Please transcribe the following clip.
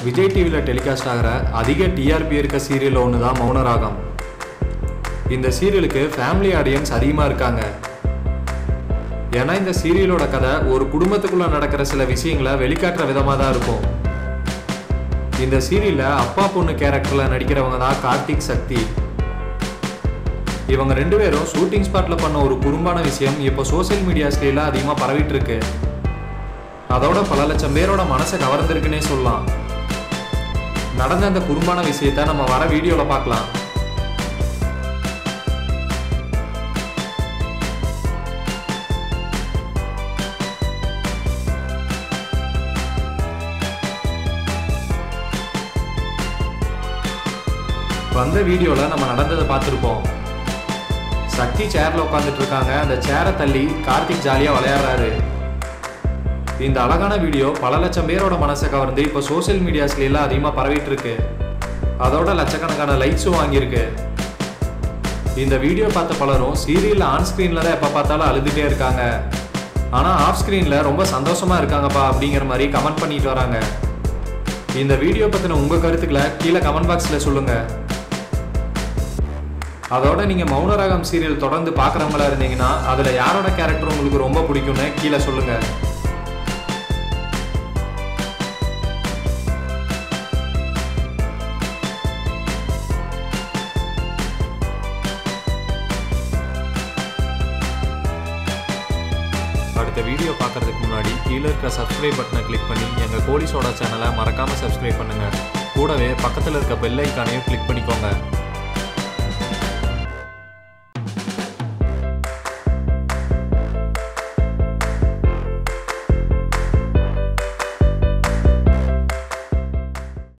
விஜய் டிவியில் டெலிகாஸ்ட் ஆகிற அதிக டிஆர்பி இருக்க சீரியல் ஒன்று தான் மௌனராகம் இந்த சீரியலுக்கு ஃபேமிலி ஆடியன்ஸ் அதிகமாக இருக்காங்க ஏன்னா இந்த சீரியலோட கதை ஒரு குடும்பத்துக்குள்ள நடக்கிற சில விஷயங்களை வெளிக்காட்டுற விதமாக தான் இருக்கும் இந்த சீரியல்ல அப்பா பொண்ணு கேரக்டர்ல நடிக்கிறவங்க தான் கார்த்திக் சக்தி இவங்க ரெண்டு பேரும் ஷூட்டிங் ஸ்பாட்ல பண்ண ஒரு குறும்பான விஷயம் இப்போ சோஷியல் மீடியாஸ்ல அதிகமாக பரவிட்டு இருக்கு அதோட பல லட்சம் பேரோட மனசை கவர்ந்திருக்குன்னே சொல்லலாம் நடந்த அந்த குறும்பான விஷயத்த நம்ம வர வீடியோல பார்க்கலாம் வந்த வீடியோல நம்ம நடந்ததை பார்த்துருப்போம் சக்தி சேர்ல உட்காந்துட்டு இருக்காங்க அந்த சேரை தள்ளி கார்த்திக் ஜாலியா விளையாடுறாரு இந்த அழகான வீடியோ பல லட்சம் பேரோட மனசை கவர்ந்து இப்போ சோஷியல் மீடியாஸ்ல எல்லாம் அதிகமாக பரவிட்டு இருக்கு அதோட லட்சக்கணக்கான லைக்ஸும் வாங்கியிருக்கு இந்த வீடியோ பார்த்த பலரும் சீரியல் ஆன் ஸ்க்ரீனில் தான் எப்போ பார்த்தாலும் அழுதுகிட்டே இருக்காங்க ஆனால் ஆஃப் ஸ்க்ரீனில் ரொம்ப சந்தோஷமா இருக்காங்கப்பா அப்படிங்கிற மாதிரி கமெண்ட் பண்ணிட்டு வராங்க இந்த வீடியோ பற்றின உங்கள் கருத்துக்களை கீழே கமெண்ட் பாக்ஸில் சொல்லுங்கள் அதோட நீங்கள் மௌனராகம் சீரியல் தொடர்ந்து பார்க்குறவங்களா இருந்தீங்கன்னா அதில் யாரோட கேரக்டர் உங்களுக்கு ரொம்ப பிடிக்கும்னு கீழே சொல்லுங்கள் அடுத்த வீடியோ பார்க்கறதுக்கு முன்னாடி கீழே இருக்கிற சப்ஸ்கிரைப் பட்டனை கிளிக் பண்ணி எங்கள் கோலி சோடா சேனலை மறக்காமல் சப்ஸ்கிரைப் பண்ணுங்கள் கூடவே பக்கத்தில் இருக்க பெல் ஐக்கானையும் கிளிக் பண்ணிக்கோங்க